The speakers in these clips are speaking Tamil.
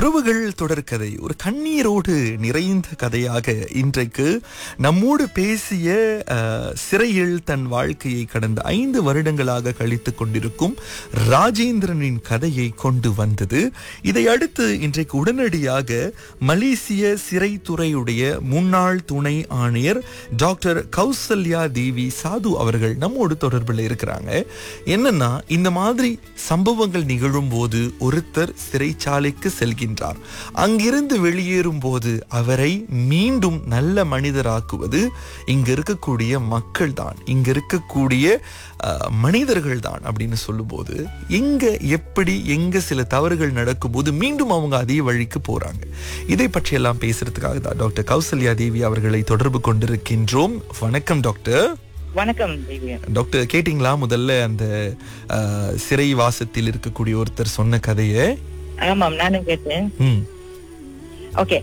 உறவுகள் தொடர்கதை ஒரு கண்ணீரோடு நிறைந்த கதையாக இன்றைக்கு நம்மோடு பேசிய அஹ், சிறையில் தன் வாழ்க்கையை கடந்த ஐந்து வருடங்களாக கழித்துக் கொண்டிருக்கும் ராஜேந்திரனின் கதையை கொண்டு வந்தது இதை அடுத்து இன்றைக்கு உடனடியாக மலேசிய சிறைத்துறையுடைய முன்னாள் துணை ஆணையர் டாக்டர் கௌசல்யா தேவி சாது அவர்கள் நம்மோடு தொடர்பில் இருக்கிறாங்க என்னன்னா இந்த மாதிரி சம்பவங்கள் நிகழும் போது ஒருத்தர் சிறைச்சாலைக்கு செல்கின்றார் அங்கிருந்து வெளியேறும் போது அவரை மீண்டும் நல்ல மனிதராக்குவது இங்க இருக்கக்கூடிய மக்கள் தான் இங்க இருக்கக்கூடிய அஹ், மனிதர்கள் தான் அப்படின்னு சொல்லும்போது எங்க எப்படி எங்க சில தவறுகள் நடக்கும்போது மீண்டும் அவங்க அதே வழிக்கு போறாங்க இதை பற்றியெல்லாம் பேசுறதுக்காக தான் டாக்டர் கௌசல்யா தேவி அவர்களை தொடர்பு கொண்டிருக்கின்றோம் வணக்கம் டாக்டர் வணக்கம் தேவியா டாக்டர் கேட்டிங்களா முதல்ல அந்த அஹ், சிறை வாசத்தில் இருக்கக்கூடிய ஒருத்தர் சொன்ன கதையை ஆமாம் நானும் கேட்டேன் ம் ஓகே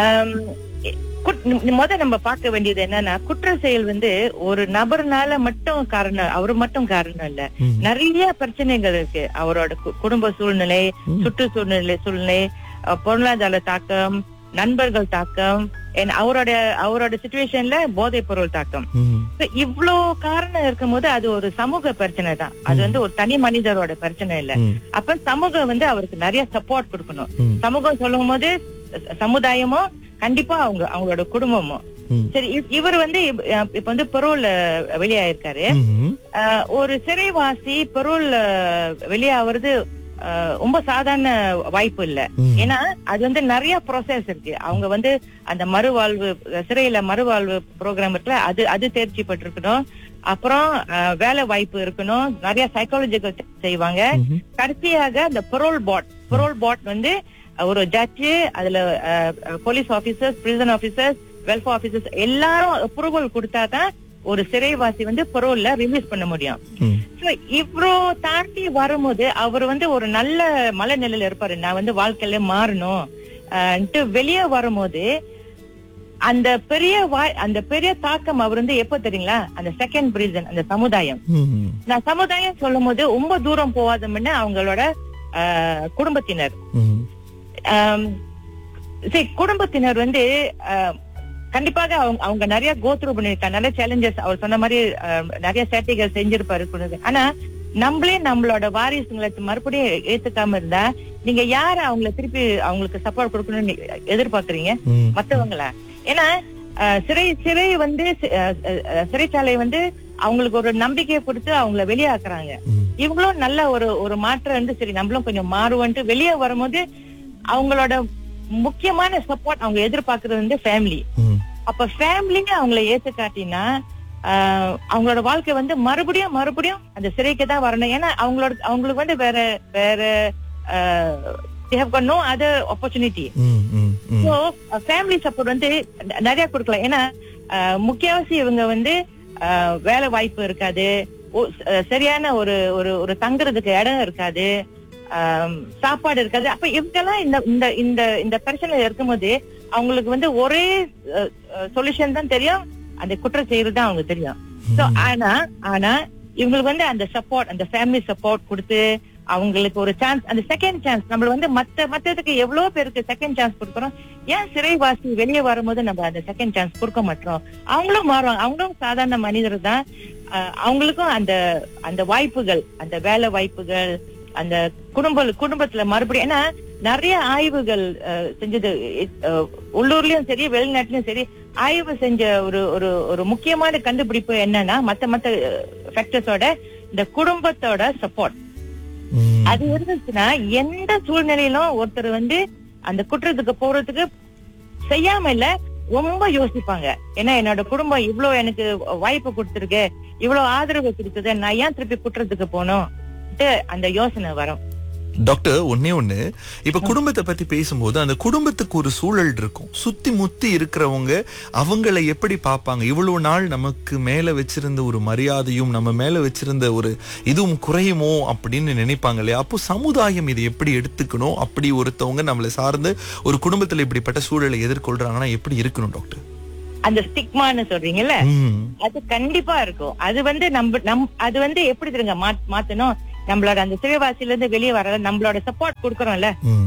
முத நம்ம பார்க்க வேண்டியது என்னன்னா குற்ற செயல் வந்து ஒரு நபர்னால மட்டும் காரணம் அவரு மட்டும் காரணம் இல்ல ம். நிறைய பிரச்சனைகள் இருக்கு அவரோட கு- குடும்ப சூழ்நிலை ம். சுற்றுச்சூழ்நிலை சூழ்நிலை அஹ், பொருளாதார தாக்கம் நண்பர்கள் தாக்கம் and அவரோட அவரோட சுச்சுவேஷன்ல போதைப் பொருள் தாக்கம் ம் So, இவ்ளோ காரணம் இருக்கும்போது அது ஒரு சமூக பிரச்சனை தான் அது வந்து ஒரு தனி மனிதரோட பிரச்சனை இல்ல ம் அப்ப சமூகம் வந்து அவருக்கு நிறைய சப்போர்ட் கொடுக்கணும் ம் சமூகம் சொல்லும் போது ச- சமுதாயமும் கண்டிப்பா அவங்க அவங்களோட குடும்பமும் ம் சரி இவ்- இவர் வந்து இப்ப இப்ப வந்து பெரோல் வெளியாயிருக்காரு ம்ஹும். அஹ், ஒரு சிறைவாசி பெரோல் வெளியாகிறது அஹ், ரொம்ப சாதாரண வாய்ப்பு இல்ல ம். ஏன்னா அது வந்து நிறைய ப்ராசஸ் இருக்கு அவங்க வந்து அந்த மறுவாழ்வு சிறையில மறுவாழ்வு ப்ரோக்ராம் இருக்குல்ல அது அது தேர்ச்சி பெற்றிருக்கணும் அப்புறம் அஹ், வேலை வாய்ப்பு இருக்கணும் நிறைய சைக்காலஜிக்கல் செய்வாங்க ம்ஹும். கடைசியாக இந்த பெரோல் பாட் பெரோல் பாட் வந்து ஒரு ஜட்ஜு அதுல police officers prison officers welfare officers எல்லாரும் அப்ரூவல் கொடுத்தாதான் ஒரு சிறைவாசி வந்து பெரோல்ல ரிலீஸ் பண்ண முடியும் ம் So, இவ்ளோ தாண்டி வரும்போது அவர் வந்து ஒரு நல்ல மனநிலையில இருப்பாரு நான் வந்து வாழ்க்கையில மாறணும் ஆஹ்ன்ட்டு வெளியே வரும்போது அந்த பெரிய வாய் அந்த பெரிய தாக்கம் அவர் வந்து எப்ப தெரியுங்களா அந்த செகண்ட் பிரீசன் அந்த சமுதாயம் ம் நான் சமுதாயம் சொல்லும் போது ரொம்ப தூரம் போகாதம்னு அவங்களோட ஆஹ், குடும்பத்தினர் ம் ஆம், சரி குடும்பத்தினர் வந்து ஆஹ், கண்டிப்பாக அவங்க அவங்க நிறைய கோத்ரூ பண்ணிருக்காங்க நிறைய சேலஞ்சஸ் அவர் சொன்ன மாதிரி ஆஹ், நிறைய சேட்டைகள் செஞ்சிருப்பாரு குழந்தை. ஆனா நம்மளே நம்மளோட வாரிசுங்களை மறுபடியும் ஏத்துக்காம இருந்தா நீங்க யார அவங்கள திருப்பி அவங்களுக்கு சப்போர்ட் கொடுக்கணும்னு எதிர்பார்க்கறீங்க ம் மத்தவங்கள ஏன்னா அஹ், சிறை சிறை வந்து சி- அஹ், அஹ், சிறைச்சாலை வந்து அவங்களுக்கு ஒரு நம்பிக்கையை கொடுத்து அவங்கள வெளியாக்குறாங்க ம் இவங்களும் நல்ல ஒரு ஒரு மாற்றம் வந்து சரி நம்மளும் கொஞ்சம் மாறுவோன்ட்டு வெளியே வரும்போது அவங்களோட முக்கியமான சப்போர்ட் அவங்க எதிர்பார்க்கறது வந்து ஃபேமிலி ம் அப்ப ஃபேமிலிங்க அவங்கள ஏத்து காட்டினா ஆஹ், அவங்களோட வாழ்க்கை வந்து மறுபடியும் மறுபடியும் அந்த சிறைக்கு தான் வரணும் ஏன்னா அவங்களோட அவங்களுக்கு வந்து வேற வேற நோ அதர் ஆப்பர்ச்சுனிட்டி ம் ம் ம் ஸோ ஃபேமிலி சப்போர்ட் வந்து ந- நிறைய கொடுக்கலாம் ஏன்னா அஹ், முக்கியவாசி இவங்க வந்து அஹ், வேலை வாய்ப்பு இருக்காது ஒ- அஹ், சரியான ஒரு ஒரு ஒரு தங்குறதுக்கு இடம் இருக்காது ஆம், சாப்பாடு இருக்காது அப்ப இவங்கெல்லாம் இந்த இந்த இந்த இந்த பிரச்சனையில இருக்கும்போது அவங்களுக்கு வந்து ஒரே சொல்யூஷன் தான் தெரியும் அந்த குற்றம் செய்யறது தான் அவங்களுக்கு தெரியும் சோ ஆனா ஆனா இவங்களுக்கு வந்து அந்த சப்போர்ட் அந்த ஃபேமிலி சப்போர்ட் கொடுத்து அவங்களுக்கு ஒரு சான்ஸ் அந்த செகண்ட் சான்ஸ் நம்ம வந்து மத்த மத்ததுக்கு எவ்வளவு பேருக்கு செகண்ட் சான்ஸ் கொடுக்கறோம் ஏன் சிறைவாசி வெளியே வரும்போது நம்ம அந்த செகண்ட் சான்ஸ் கொடுக்க மாட்டோம் அவங்களும் மாறுவாங்க அவங்களும் சாதாரண மனிதர் தான் அஹ் அவங்களுக்கும் அந்த அந்த வாய்ப்புகள் அந்த வேலை வாய்ப்புகள் அந்த குடும்ப குடும்பத்துல மறுபடியும் ஏன்னா நிறைய ஆய்வுகள் அஹ், செஞ்சது அஹ், உள்ளூர்லயும் சரி வெளிநாட்டுலயும் சரி ஆய்வு செஞ்ச ஒரு ஒரு ஒரு முக்கியமான கண்டுபிடிப்பு என்னன்னா மத்த மத்த ஃபேக்டர்ஸோட இந்த குடும்பத்தோட சப்போர்ட் ம் அது இருந்துச்சுன்னா எந்த சூழ்நிலையிலும் ஒருத்தர் வந்து அந்த குற்றத்துக்கு போறதுக்கு செய்யாம இல்ல ரொம்ப யோசிப்பாங்க ஏன்னா என்னோட குடும்பம் இவ்வளவு எனக்கு வாய்ப்பு கொடுத்துருக்கு இவ்வளவு ஆதரவு கொடுத்தது நான் ஏன் திருப்பி குற்றத்துக்கு போகணும் அந்த யோசனை வரும் டாக்டர் ஒன்னே ஒண்ணு இப்ப குடும்பத்தை பத்தி பேசும்போது அந்த குடும்பத்துக்கு ஒரு சூழல் இருக்கும் சுத்தி முத்தி இருக்கிறவங்க அவங்கள எப்படி பார்ப்பாங்க இவ்வளவு நாள் நமக்கு மேல வச்சிருந்த ஒரு மரியாதையும் நம்ம மேல வச்சிருந்த ஒரு இதுவும் குறையுமோ அப்படின்னு நினைப்பாங்க இல்லையா அப்போ சமுதாயம் இதை எப்படி எடுத்துக்கணும் அப்படி ஒருத்தவங்க நம்மளை சார்ந்து ஒரு குடும்பத்துல இப்படிப்பட்ட சூழலை எதிர்கொள்றாங்கன்னா எப்படி இருக்கணும் டாக்டர் அந்த ஸ்டிக்மான்னு சொல்றீங்கல்ல ம் அது கண்டிப்பா இருக்கும் அது வந்து நம்ம நம் அது வந்து எப்படி தெரியுங்க மாத்- மாத்தணும் நம்மளோட அந்த சிறைவாசில இருந்து வெளியே வர நம்மளோட சப்போர்ட் கொடுக்கறோம்ல ம்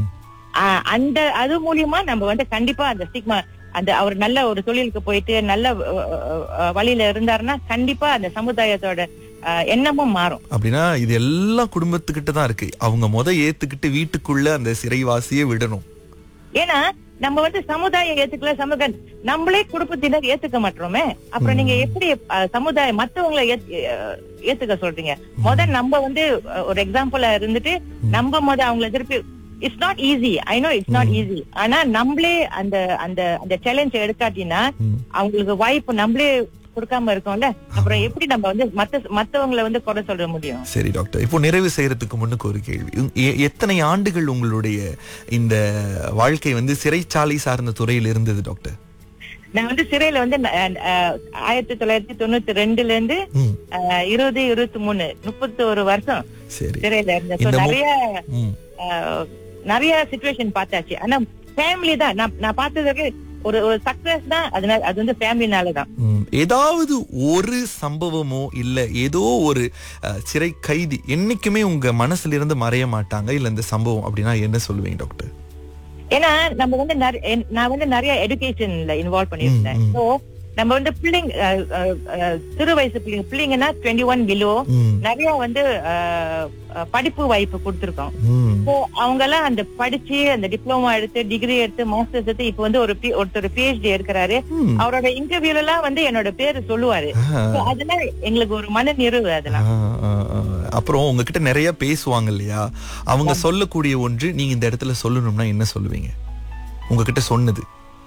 ஆஹ் அந்த அது மூலியமா நம்ம வந்து கண்டிப்பா அந்த ஸ்டிக்மா அந்த அவர் நல்ல ஒரு தொழிலுக்கு போயிட்டு நல்ல அஹ், அஹ், அஹ், வழியில இருந்தாருன்னா கண்டிப்பா அந்த சமுதாயத்தோட ஆஹ், எண்ணமும் மாறும் அப்படின்னா இது எல்லாம் குடும்பத்துக்கிட்ட தான் இருக்கு அவங்க முத ஏத்துக்கிட்டு வீட்டுக்குள்ள அந்த சிறைவாசியை விடணும் ஏன்னா நம்ம வந்து சமுதாயம் ஏத்துக்கல சமூகம் நம்மளே குடும்பத்தினர் ஏத்துக்க மாட்டோமே அப்புறம் நீங்க எப்படி அஹ், சமுதாயம் மத்தவங்களை ஏத்து- அஹ், ஏத்துக்க சொல்றீங்க முத நம்ம வந்து அஹ், ஒரு எக்ஸாம்பிளா இருந்துட்டு நம்ம முத அவங்கள திருப்பி it's not easy I know it's not easy ஆனா நம்மளே அந்த அந்த அந்த சேலஞ்ச் எடுக்காட்டினா ம். அவங்களுக்கு வாய்ப்பு நம்மளே கொடுக்காம இருக்கோம்ல அப்புறம் எப்படி நம்ம வந்து மத்த மத்தவங்களை வந்து குறை சொல்ல முடியும் சரி டாக்டர் இப்போ நிறைவு செய்யறதுக்கு முன்னுக்கு ஒரு கேள்வி உங்- எ- எத்தனை ஆண்டுகள் உங்களுடைய இந்த வாழ்க்கை வந்து சிறைச்சாலை சார்ந்த துறையில் இருந்தது டாக்டர் நான் வந்து சிறையில வந்து அஹ், அஹ், ஆயிரத்தி தொள்ளாயிரத்தி தொண்ணூத்தி ரெண்டுல இருந்து ம் அஹ், இருபது இருபத்தி மூணு முப்பத்தி ஒரு வருஷம் சரி சிறையில இருந்தேன் So, இந்த மு- நிறைய ம் அஹ், நிறைய சுச்சுவேஷன் பார்த்தாச்சு ஆனா ஃபேமிலி தான் நான் நான் பார்த்ததுக்கு ஒரு ஒரு சக்சஸ் தான் அதனால அது வந்து ஃபேமிலினால தான் ம். ஏதாவது ஒரு சம்பவமோ இல்ல ஏதோ ஒரு அஹ், சிறை கைதி என்னைக்குமே உங்க மனசுல இருந்து மறைய மாட்டாங்க இல்ல இந்த சம்பவம் அப்படின்னா என்ன சொல்லுவீங்க டாக்டர் ஏன்னா நம்ம வந்து நிறைய- என்- நான் வந்து நிறைய எடுகேஷன்ல இன்வால்வ் பண்ணியிருந்தேன் ம், ம். ஸோ நம்ம வந்து பிள்ளைங்க அஹ், அஹ், அஹ், சிறு வயசு பிள்ளைங்க பிள்ளைங்கன்னா டுவெண்ட்டி ஒன் பிலோ ம், நிறைய வந்து அஹ், அஹ், படிப்பு வாய்ப்பு கொடுத்துருக்கோம் ம், இப்போ அவங்க எல்லாம் அந்த படிச்சு அந்த டிப்ளமா எடுத்து டிகிரி எடுத்து மாஸ்டர்ஸ் எடுத்து இப்ப வந்து ஒரு P- ஒருத்தர் பிஹெச்டி எடுக்கிறாரு ம். அவரோட இன்டர்வியூல எல்லாம் வந்து என்னோட பேரு சொல்லுவாரு ஆ, So, அதெல்லாம் எங்களுக்கு ஒரு மன நிறைவு அதெல்லாம் ஆ, ஆ, ஆ. அப்புறம் உங்ககிட்ட நிறைய பேசுவாங்க இல்லையா அவங்க சொல்லக்கூடிய ஒன்று நீங்க இந்த இடத்துல சொல்லணும்னா என்ன சொல்லுவீங்க உங்ககிட்ட சொன்னது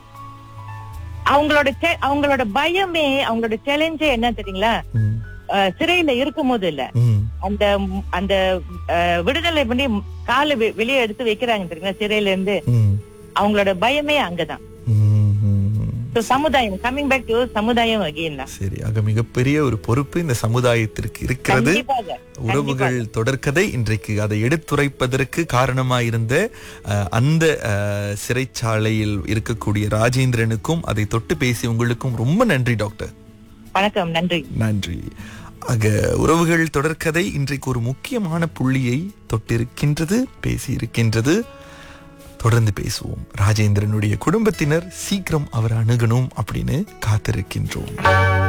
அவங்களோட che- அவங்களோட பயமே அவங்களோட சேலஞ்சே என்ன தெரியுங்களா ம், அஹ், சிறையில இருக்கும் போது இல்ல ம், அந்த அந்த அஹ், விடுதலை பண்ணி காலை வெ- வெளியே எடுத்து வைக்கிறாங்க தெரியுங்களா சிறையில இருந்து ம், அவங்களோட பயமே அங்கதான் ம், ம், ம். So, சமுதாயம் கம்மிங் பேக் டு சமுதாயம் அகெயின் தான் சரி ஆக மிகப்பெரிய ஒரு பொறுப்பு இந்த சமுதாயத்திற்கு இருக்கிறது கண்டிப்பாக உறவுகள் தொடர்கதை இன்றைக்கு அதை எடுத்துரைப்பதற்கு காரணமாயிருந்த அஹ், அந்த அஹ், சிறைச்சாலையில் இருக்கக்கூடிய ராஜேந்திரனுக்கும் அதை தொட்டு பேசி உங்களுக்கும் ரொம்ப நன்றி டாக்டர் வணக்கம் நன்றி நன்றி ஆக உறவுகள் தொடர்கதை இன்றைக்கு ஒரு முக்கியமான புள்ளியை தொட்டிருக்கின்றது பேசியிருக்கின்றது தொடர்ந்து பேசுவோம் ராஜேந்திரனுடைய குடும்பத்தினர் சீக்கிரம் அவர் அணுகணும் அப்படின்னு காத்திருக்கின்றோம்